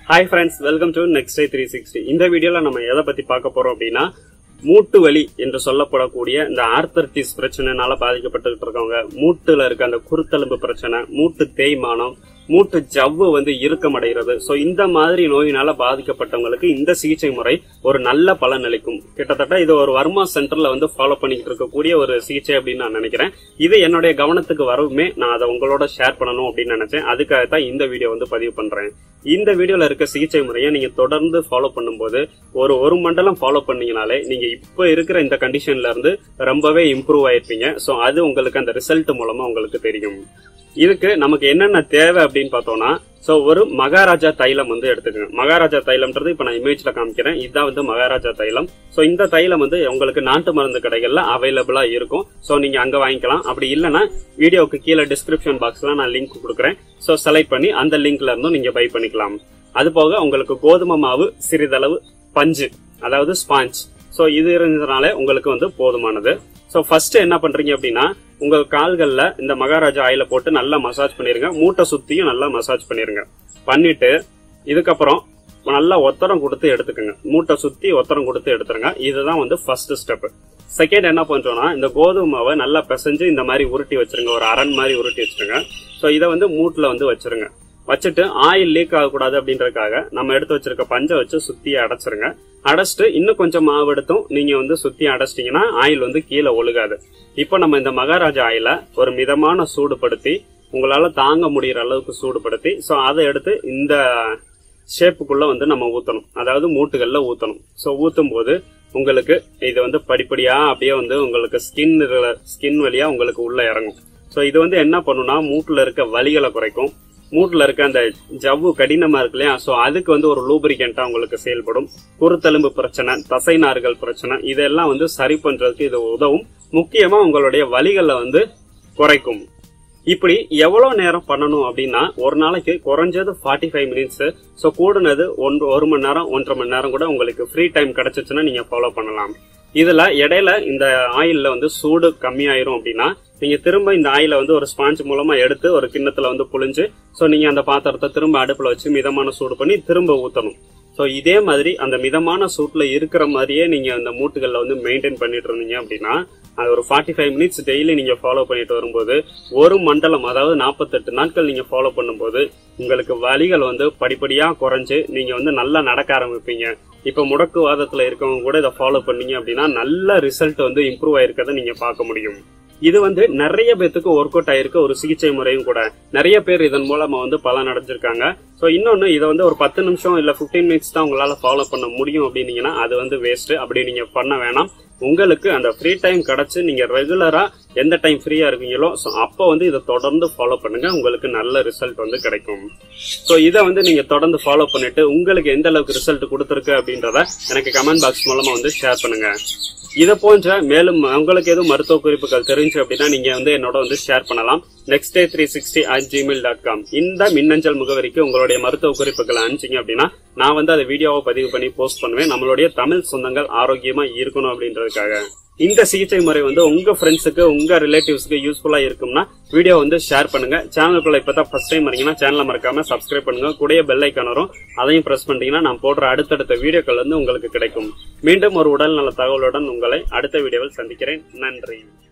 hi friends welcome to next day three sixty இந்த வீடியோல நம்ம எதை பத்தி பார்க்க போறோம் அப்படின்னா மூட்டு வலி என்று சொல்லப்படக்கூடிய இந்த ஆர்த்தர்டிஸ் பிரச்சனைனால பாதிக்கப்பட்டுகிட்டு இருக்கவங்க மூட்டுல இருக்க அந்த குருத்தெலும்பு பிரச்சனை மூட்டு தேய்மானம் மூட்டு ஜவ்வு வந்து இறுக்கமடைகிறது சோ இந்த மாதிரி நோயினால பாதிக்கப்பட்டவங்களுக்கு இந்த சிகிச்சை முறை ஒரு நல்ல பலன் அளிக்கும் கிட்டத்தட்ட இது ஒரு வர்மா சென்டர்ல வந்து ஃபாலோ பண்ணிட்டு இருக்கக்கூடிய ஒரு சிகிச்சை அப்படின்னு நான் நினைக்கிறேன் இது என்னுடைய கவனத்துக்கு வரவுமே நான் அதை உங்களோட ஷேர் பண்ணணும் அப்படின்னு நினைச்சேன் அதுக்காக தான் இந்த வீடியோ வந்து பதிவு பண்றேன் இந்த வீடியோல இருக்க சிகிச்சை முறையை நீங்க தொடர்ந்து ஃபாலோ பண்ணும்போது ஒரு ஒரு மண்டலம் ஃபாலோ பண்ணீங்கனாலே நீங்க இப்ப இருக்கிற இந்த கண்டிஷன்ல இருந்து ரொம்பவே இம்ப்ரூவ் ஆயிருப்பீங்க சோ அது உங்களுக்கு அந்த ரிசல்ட் மூலமா உங்களுக்கு தெரியும் இதுக்கு நமக்கு என்னென்ன தேவை அப்படின்னு பார்த்தோம்னா சோ ஒரு மகாராஜா தைலம் வந்து எடுத்துக்கோங்க மகாராஜா தைலம்ன்றது இப்ப நான் இமேஜ்ல காமிக்கிறேன் இதுதான் வந்து மகாராஜா தைலம் சோ இந்த தைலம் வந்து உங்களுக்கு நாட்டு மருந்து கடைகள்ல அவைலபிளா இருக்கும் சோ நீங்க அங்க வாங்கிக்கலாம் அப்படி இல்லைன்னா வீடியோவுக்கு கீழே டிஸ்கிரிப்ஷன் பாக்ஸ்ல நான் லிங்க் கொடுக்குறேன் சோ செலக்ட் பண்ணி அந்த லிங்க்ல இருந்தும் நீங்க பை பண்ணிக்கலாம் அது போக உங்களுக்கு கோதுமை மாவு சிறிதளவு பஞ்சு அதாவது ஸ்பாஞ்ச் சோ இது இருந்ததுனால உங்களுக்கு வந்து போதுமானது சோ ஃபர்ஸ்ட் என்ன பண்றீங்க அப்படின்னா உங்க கால்கள்ல இந்த மகாராஜா ஆயில போட்டு நல்லா மசாஜ் பண்ணிருங்க மூட்டை சுத்தியும் நல்லா மசாஜ் பண்ணிருங்க பண்ணிட்டு இதுக்கப்புறம் நல்லா ஒத்தரம் கொடுத்து எடுத்துக்கோங்க மூட்டை சுத்தி ஒத்தரம் கொடுத்து எடுத்துருங்க இதுதான் வந்து ஃபர்ஸ்ட் ஸ்டெப் செகண்ட் என்ன பண்றோம்னா இந்த கோதுமை மாவை நல்லா பிசைஞ்சு இந்த மாதிரி உருட்டி வச்சிருங்க ஒரு அரண் மாதிரி உருட்டி வச்சிருங்க சோ இதை வந்து மூட்டுல வந்து வச்சிருங்க வச்சுட்டு ஆயில் லீக் ஆகக்கூடாது அப்படின்றதுக்காக நம்ம எடுத்து வச்சிருக்க பஞ்சை வச்சு சுத்தி அடைச்சிருங்க அடைச்சிட்டு இன்னும் கொஞ்சம் மாவு எடுத்தும் நீங்க வந்து சுத்தி அடைச்சிட்டீங்கன்னா ஆயில் வந்து கீழே ஒழுகாது இப்போ நம்ம இந்த மகாராஜா ஆயில ஒரு மிதமான சூடுபடுத்தி உங்களால தாங்க முடியற அளவுக்கு சூடுபடுத்தி சோ அதை எடுத்து இந்த ஷேப்புக்குள்ள வந்து நம்ம ஊத்தணும் அதாவது மூட்டுகள்ல ஊத்தணும் சோ ஊத்தும் போது உங்களுக்கு இது வந்து படிப்படியா அப்படியே வந்து உங்களுக்கு ஸ்கின் ஸ்கின் வழியா உங்களுக்கு உள்ள இறங்கும் சோ இது வந்து என்ன பண்ணும்னா மூட்டுல இருக்க வலிகளை குறைக்கும் மூட்டுல இருக்க அந்த ஜவ்வு கடினமா இருக்கு இல்லையா சோ அதுக்கு வந்து ஒரு லூபிரிகண்டா உங்களுக்கு செயல்படும் குருத்தெலும்பு பிரச்சனை தசை நார்கள் பிரச்சனை இதெல்லாம் வந்து சரி பண்றதுக்கு இது உதவும் முக்கியமா உங்களுடைய வலிகளை வந்து குறைக்கும் இப்படி எவ்வளவு நேரம் பண்ணணும் அப்படின்னா ஒரு நாளைக்கு குறைஞ்சது ஃபார்ட்டி ஃபைவ் மினிட்ஸ் ஸோ கூடுனது ஒன்று ஒரு மணி நேரம் ஒன்றரை மணி நேரம் கூட உங்களுக்கு ஃப்ரீ டைம் கிடைச்சிச்சுன்னா நீங்க ஃபாலோ பண்ணலாம் இதுல இடையில இந்த ஆயில்ல வந்து சூடு கம்மியாயிரும் அப்படின்னா நீங்க திரும்ப இந்த ஆயில வந்து ஒரு ஸ்பாஞ்ச் மூலமா எடுத்து ஒரு கிண்ணத்துல வந்து புழிஞ்சு சோ நீங்க அந்த பாத்திரத்தை திரும்ப அடுப்புல வச்சு மிதமான சூடு பண்ணி திரும்ப ஊத்தணும் சோ இதே மாதிரி அந்த மிதமான சூட்ல இருக்கிற மாதிரியே நீங்க அந்த மூட்டுகள்ல வந்து மெயின்டைன் பண்ணிட்டு இருந்தீங்க அப்படின்னா அது ஒரு ஃபார்ட்டி ஃபைவ் மினிட்ஸ் டெய்லி நீங்க ஃபாலோ பண்ணிட்டு வரும்போது ஒரு மண்டலம் அதாவது நாற்பத்தெட்டு நாட்கள் நீங்க ஃபாலோ பண்ணும்போது உங்களுக்கு வலிகள் வந்து படிப்படியா குறைஞ்சு நீங்க வந்து நல்லா நடக்க ஆரம்பிப்பீங்க இப்ப முடக்குவாதத்துல இருக்கவங்க கூட இதை ஃபாலோ பண்ணீங்க அப்படின்னா நல்ல ரிசல்ட் வந்து இம்ப்ரூவ் ஆயிருக்கதை நீங்க பார்க்க முடியும் இது வந்து நிறைய பேத்துக்கு ஒர்க் அவுட் ஆயிருக்க ஒரு சிகிச்சை முறையும் கூட நிறைய பேர் இதன் மூலமா வந்து பலன் அடைஞ்சிருக்காங்க சோ இன்னொன்னு இதை வந்து ஒரு பத்து நிமிஷம் இல்ல பிப்டீன் மினிட்ஸ் தான் உங்களால ஃபாலோ பண்ண முடியும் அப்படின்னீங்கன்னா அது வந்து வேஸ்ட் அப்படி நீங்க பண்ண வேணாம் உங்களுக்கு அந்த ஃப்ரீ டைம் கிடைச்சு நீங்க ரெகுலரா எந்த டைம் ஃப்ரீயா இருக்கீங்களோ ஸோ அப்போ வந்து இதை தொடர்ந்து ஃபாலோ பண்ணுங்க உங்களுக்கு நல்ல ரிசல்ட் வந்து கிடைக்கும் ஸோ இதை வந்து நீங்க தொடர்ந்து ஃபாலோ பண்ணிட்டு உங்களுக்கு எந்த அளவுக்கு ரிசல்ட் கொடுத்துருக்கு அப்படின்றத எனக்கு கமெண்ட் பாக்ஸ் மூலமா வந்து ஷேர் பண்ணுங்க இதை போன்ற மேலும் உங்களுக்கு எதுவும் மருத்துவ குறிப்புகள் தெரிஞ்சு அப்படின்னா நீங்க வந்து என்னோட வந்து ஷேர் பண்ணலாம் next day three sixty at Gmail dot com இந்த மின்னஞ்சல் முகவரிக்கு உங்களுடைய மருத்துவ குறிப்புகளை அனுப்பிச்சிங்க அப்படின்னா நான் வந்து அதை வீடியோவை பதிவு பண்ணி போஸ்ட் பண்ணுவேன் நம்மளுடைய தமிழ் சொந்தங்கள் ஆரோக்கியமா இருக்கணும் அப்படின்றதுக்காக இந்த சிகிச்சை முறை வந்து உங்க ஃப்ரெண்ட்ஸுக்கு உங்க ரிலேட்டிவ்ஸ்க்கு யூஸ்ஃபுல்லா இருக்கும்னா வீடியோ வந்து ஷேர் பண்ணுங்க சேனலுக்குள்ள இப்பதான் ஃபர்ஸ்ட் டைம் வரீங்கன்னா சேனலை மறக்காம சப்ஸ்கிரைப் பண்ணுங்க கூடிய பெல் ஐக்கான் வரும் அதையும் பிரஸ் பண்ணிட்டீங்கன்னா நான் போடுற அடுத்தடுத்த வீடியோக்கள் வந்து உங்களுக்கு கிடைக்கும் மீண்டும் ஒரு உடல் நல தகவலுடன் உங்களை அடுத்த வீடியோவில் சந்திக்கிறேன் நன்றி